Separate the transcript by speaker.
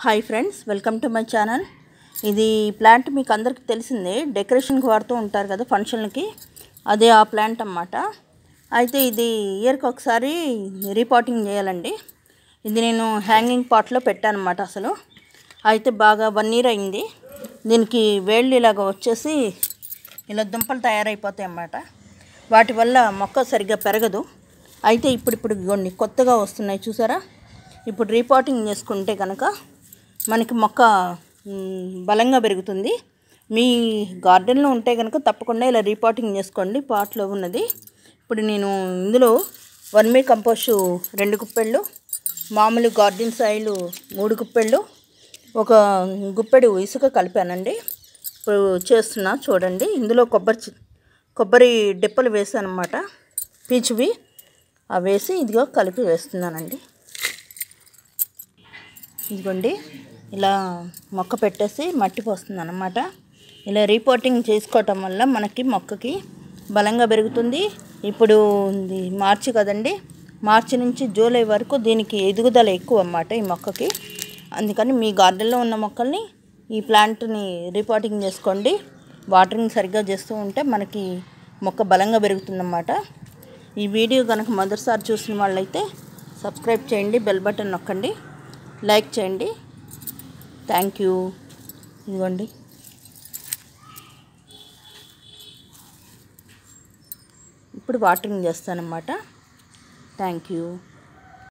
Speaker 1: hi friends welcome to my channel ఇది plant మీకు అందరికీ తెలిసిందే డెకరేషన్కి వాడుతూ ఉంటారు కదా ఫంక్షన్లకి అదే ఆ ప్లాంట్ అన్నమాట అయితే ఇది ఇయర్కి ఒకసారి రీపాటింగ్ చేయాలండి ఇది నేను హ్యాంగింగ్ పాట్లో పెట్టాను అనమాట అసలు అయితే బాగా వన్ ఇయర్ అయింది దీనికి వేళ్ళు ఇలాగ వచ్చేసి ఇలా దుంపలు తయారైపోతాయి అన్నమాట వాటి వల్ల మొక్క సరిగ్గా పెరగదు అయితే ఇప్పుడు ఇప్పుడు ఇగోండి కొత్తగా వస్తున్నాయి చూసారా ఇప్పుడు రీపాటింగ్ చేసుకుంటే కనుక మనకి మొక్క మ్, బలంగా పెరుగుతుంది మీ గార్డెన్లో ఉంటే కనుక తప్పకుండా ఇలా రీపాటింగ్ చేసుకోండి పాట్లో ఉన్నది ఇప్పుడు నేను ఇందులో వర్మీ కంపోస్ట్ రెండు కుప్పెళ్ళు మామూలు గార్డెన్ సాయిలు మూడు కుప్పెళ్ళు ఒక గుప్పెడు ఇసుక కలిపానండి ఇప్పుడు చేస్తున్నా చూడండి ఇందులో కొబ్బరి చి- కొబ్బరి డిప్పలు వేసాను అనమాట పీచువి అవి వేసి ఇదిగో కలిపి వేస్తున్నానండి ఇదిగోండి ఇలా మొక్క పెట్టేసి మట్టి పోస్తుంది అనమాట ఇలా రీపోర్టింగ్ చేసుకోవటం వల్ల మనకి మొక్కకి బలంగా పెరుగుతుంది ఇప్పుడు ఇది మార్చి కదండి మార్చి నుంచి జూలై వరకు దీనికి ఎదుగుదల ఎక్కువ అన్నమాట ఈ మొక్కకి అందుకని మీ గార్డెన్లో ఉన్న మొక్కల్ని ఈ ప్లాంట్ని రీపాటింగ్ చేసుకోండి వాటరింగ్ సరిగ్గా చేస్తూ ఉంటే మనకి మొక్క బలంగా పెరుగుతుందన్నమాట ఈ వీడియో కనుక మొదటిసారి చూసిన వాళ్ళైతే సబ్స్క్రైబ్ చేయండి బెల్ బటన్ నొక్కండి లైక్ చేయండి థ్యాంక్ యూ ఇదిగోండి ఇప్పుడు వాటరింగ్ చేస్తానన్నమాట థ్యాంక్ యూ